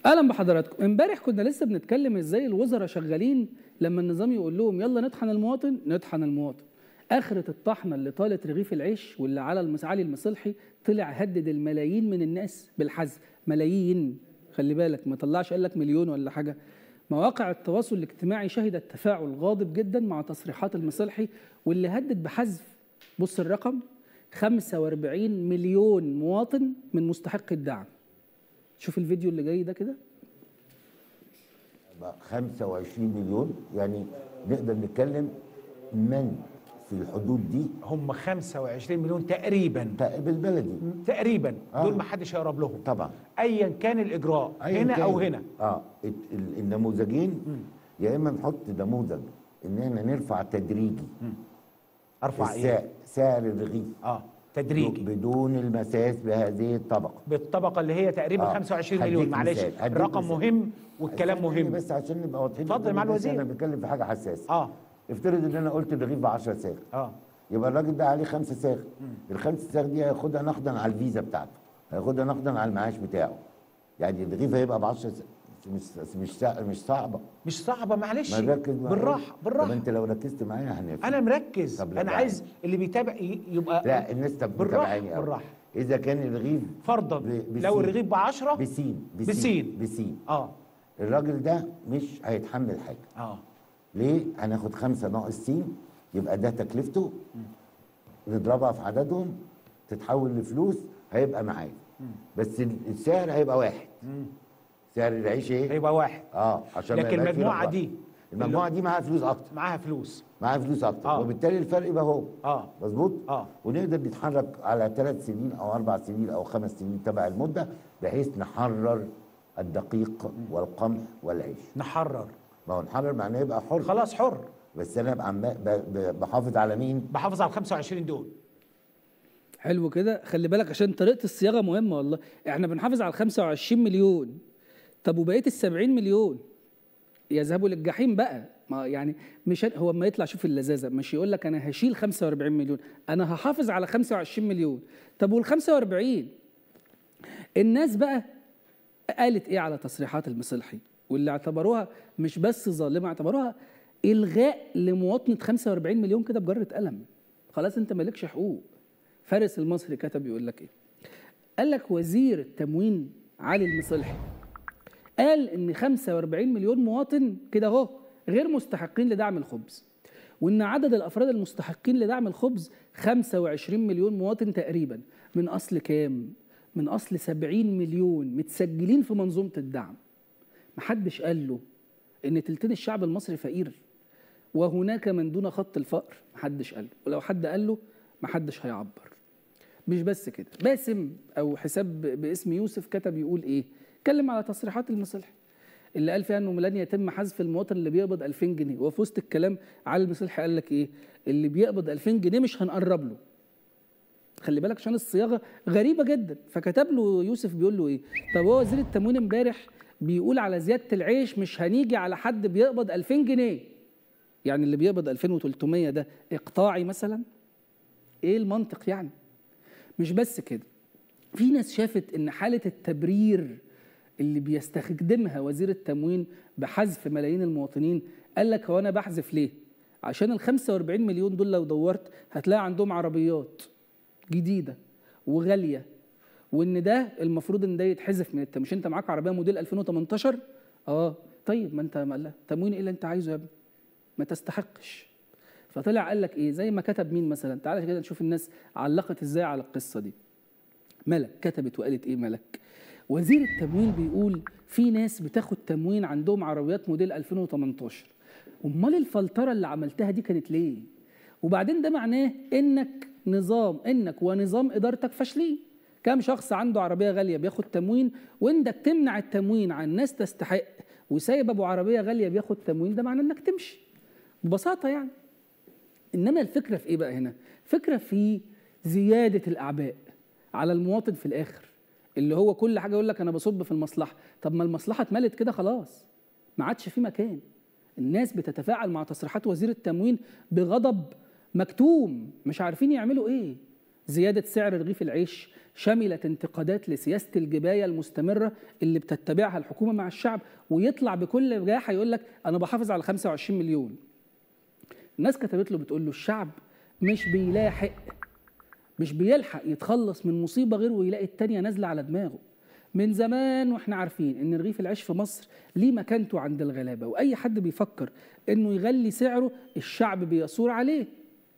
اهلا بحضراتكم امبارح كنا لسه بنتكلم ازاي الوزراء شغالين لما النظام يقول لهم يلا نطحن المواطن نطحن المواطن اخره الطحنه اللي طالت رغيف العيش واللي على المسعالي المصلحي طلع هدد الملايين من الناس بالحذف ملايين خلي بالك ما طلعش قال لك مليون ولا حاجه مواقع التواصل الاجتماعي شهدت تفاعل غاضب جدا مع تصريحات المصلحي واللي هدد بحذف بص الرقم 45 مليون مواطن من مستحق الدعم شوف الفيديو اللي جاي ده كده بقى 25 مليون يعني نقدر نتكلم من في الحدود دي هم 25 مليون تقريبا تا- بالبلدي تقريبا آه. دول ما حدش هيقرب لهم طبعا ايا كان الاجراء أياً هنا كان. او هنا اه الت- ال- النموذجين يا اما نحط نموذج ان احنا نرفع تدريجي ارفع ايه السعر سعر الرغيف اه تدريجي بدون المساس بهذه الطبقه بالطبقه اللي هي تقريبا آه. 25 هديك مليون معلش مثال، هديك الرقم مثال. مهم والكلام خليني مهم بس عشان نبقى واضحين اتفضل قدام مع الناس، الوزير. انا بتكلم في حاجه حساسه اه افترض ان انا قلت الرغيف ب 10 صاغ اه يبقى الراجل ده عليه خمسة صاغ الخمسة صاغ دي هياخدها نقدا على الفيزا بتاعته هياخدها نقدا على المعاش بتاعه يعني الرغيف هيبقى ب 10 مش مش سا- مش صعبه مش صعبه معلش ما نركز معايا. بالراحه طب بالراحه انت لو ركزت معايا هنفهم انا مركز طب لا انا بقى. عايز اللي بيتابع ي- يبقى لا الناس طب بالراحه متابعاني قوي. بالراحه اذا كان الرغيف فرضا ب- بسين. لو الرغيف ب 10 بسين بسين. بسين اه الراجل ده مش هيتحمل حاجه اه ليه؟ هناخد خمسة ناقص سين يبقى ده تكلفته نضربها في عددهم تتحول لفلوس هيبقى معايا بس ال- السعر هيبقى واحد سعر العيش ايه؟ هيبقى واحد اه عشان ما لكن يبقاش فيه المجموعه رقم. دي المجموعه دي معاها فلوس اكتر معاها فلوس معاها فلوس اكتر آه. وبالتالي الفرق يبقى هو اه مظبوط؟ اه ونقدر نتحرك على ثلاث سنين او اربع سنين او خمس سنين تبع المده بحيث نحرر الدقيق والقمح والعيش نحرر ما هو نحرر معناه يبقى حر خلاص حر بس انا ابقى عم- ب- ب- بحافظ على مين؟ بحافظ على ال 25 دول حلو كده خلي بالك عشان طريقه الصياغه مهمه والله احنا بنحافظ على ال 25 مليون طب وبقيه ال 70 مليون يذهبوا للجحيم بقى ما يعني مش هن- هو اما يطلع شوف اللذاذه مش يقول لك انا هشيل 45 مليون انا هحافظ على 25 مليون طب وال 45 الناس بقى قالت ايه على تصريحات المصلحي واللي اعتبروها مش بس ظالمه اعتبروها الغاء لمواطنه 45 مليون كده بجره قلم خلاص انت مالكش حقوق فارس المصري كتب يقول لك ايه قال لك وزير التموين علي المصلحي قال ان 45 مليون مواطن كده اهو غير مستحقين لدعم الخبز وان عدد الافراد المستحقين لدعم الخبز 25 مليون مواطن تقريبا من اصل كام من اصل 70 مليون متسجلين في منظومه الدعم محدش قال له ان تلتين الشعب المصري فقير وهناك من دون خط الفقر محدش قال له ولو حد قال له محدش هيعبر مش بس كده باسم او حساب باسم يوسف كتب يقول ايه اتكلم على تصريحات المصلحي اللي قال فيها انه لن يتم حذف المواطن اللي بيقبض 2000 جنيه وفي وسط الكلام علي المصلحي قال لك ايه اللي بيقبض 2000 جنيه مش هنقرب له خلي بالك عشان الصياغه غريبه جدا فكتب له يوسف بيقول له ايه طب هو وزير التموين امبارح بيقول على زياده العيش مش هنيجي على حد بيقبض 2000 جنيه يعني اللي بيقبض 2300 ده اقطاعي مثلا ايه المنطق يعني مش بس كده في ناس شافت ان حاله التبرير اللي بيستخدمها وزير التموين بحذف ملايين المواطنين قال لك هو انا بحذف ليه عشان ال 45 مليون دول لو دورت هتلاقي عندهم عربيات جديده وغاليه وان ده المفروض ان ده يتحذف من التموين مش انت معاك عربيه موديل 2018 اه طيب ما انت ما لا تموين ايه اللي انت عايزه يا ابني ما تستحقش فطلع قال لك ايه زي ما كتب مين مثلا تعالى كده نشوف الناس علقت ازاي على القصه دي ملك كتبت وقالت ايه ملك وزير التموين بيقول في ناس بتاخد تموين عندهم عربيات موديل 2018 امال الفلتره اللي عملتها دي كانت ليه وبعدين ده معناه انك نظام انك ونظام ادارتك فاشلين كام شخص عنده عربيه غاليه بياخد تموين وانك تمنع التموين عن ناس تستحق وسايب ابو عربيه غاليه بياخد تموين ده معناه انك تمشي ببساطه يعني انما الفكره في ايه بقى هنا فكره في زياده الاعباء على المواطن في الاخر اللي هو كل حاجه يقول لك انا بصب في المصلحه طب ما المصلحه اتملت كده خلاص ما عادش في مكان الناس بتتفاعل مع تصريحات وزير التموين بغضب مكتوم مش عارفين يعملوا ايه زياده سعر رغيف العيش شملت انتقادات لسياسه الجبايه المستمره اللي بتتبعها الحكومه مع الشعب ويطلع بكل بجاحه يقول لك انا بحافظ على 25 مليون الناس كتبت له بتقول له الشعب مش بيلاحق مش بيلحق يتخلص من مصيبه غير ويلاقي التانيه نازله على دماغه من زمان واحنا عارفين ان رغيف العيش في مصر ليه مكانته عند الغلابه واي حد بيفكر انه يغلي سعره الشعب بيثور عليه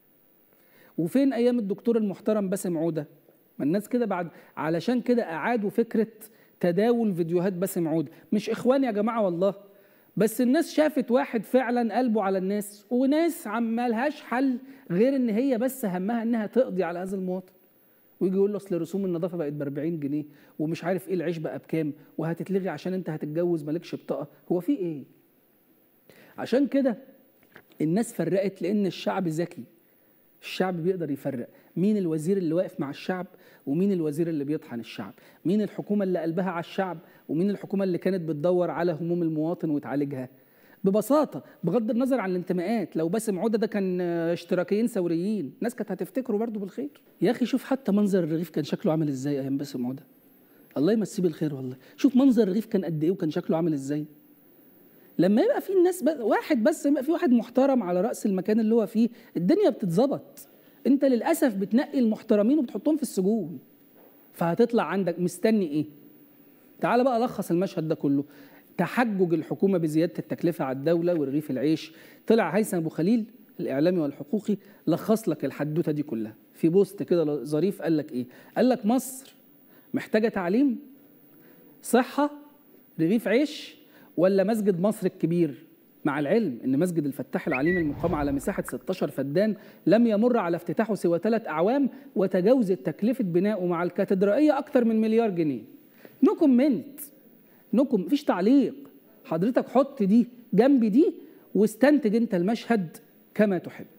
وفين ايام الدكتور المحترم باسم عوده ما الناس كده بعد علشان كده اعادوا فكره تداول فيديوهات باسم عوده مش اخوان يا جماعه والله بس الناس شافت واحد فعلا قلبه على الناس وناس عمالهاش حل غير ان هي بس همها انها تقضي على هذا المواطن ويجي يقول له اصل رسوم النظافه بقت ب 40 جنيه ومش عارف ايه العيش بقى بكام وهتتلغي عشان انت هتتجوز مالكش بطاقه هو في ايه عشان كده الناس فرقت لان الشعب ذكي الشعب بيقدر يفرق مين الوزير اللي واقف مع الشعب ومين الوزير اللي بيطحن الشعب مين الحكومة اللي قلبها على الشعب ومين الحكومة اللي كانت بتدور على هموم المواطن وتعالجها ببساطة بغض النظر عن الانتماءات لو باسم عودة ده كان اشتراكيين ثوريين الناس كانت هتفتكره برضه بالخير يا أخي شوف حتى منظر الرغيف كان شكله عامل ازاي أيام باسم عودة الله يمسيه بالخير والله شوف منظر الرغيف كان قد ايه وكان شكله عامل ازاي لما يبقى في الناس بس واحد بس يبقى في واحد محترم على راس المكان اللي هو فيه الدنيا بتتظبط انت للاسف بتنقي المحترمين وبتحطهم في السجون فهتطلع عندك مستني ايه تعال بقى لخص المشهد ده كله تحجج الحكومه بزياده التكلفه على الدوله ورغيف العيش طلع هيثم ابو خليل الاعلامي والحقوقي لخص لك الحدوته دي كلها في بوست كده ظريف قال لك ايه قال لك مصر محتاجه تعليم صحه رغيف عيش ولا مسجد مصر الكبير مع العلم ان مسجد الفتاح العليم المقام على مساحه 16 فدان لم يمر على افتتاحه سوى ثلاث اعوام وتجاوزت تكلفه بنائه مع الكاتدرائيه اكثر من مليار جنيه نو كومنت نو كوم مفيش تعليق حضرتك حط دي جنب دي واستنتج انت المشهد كما تحب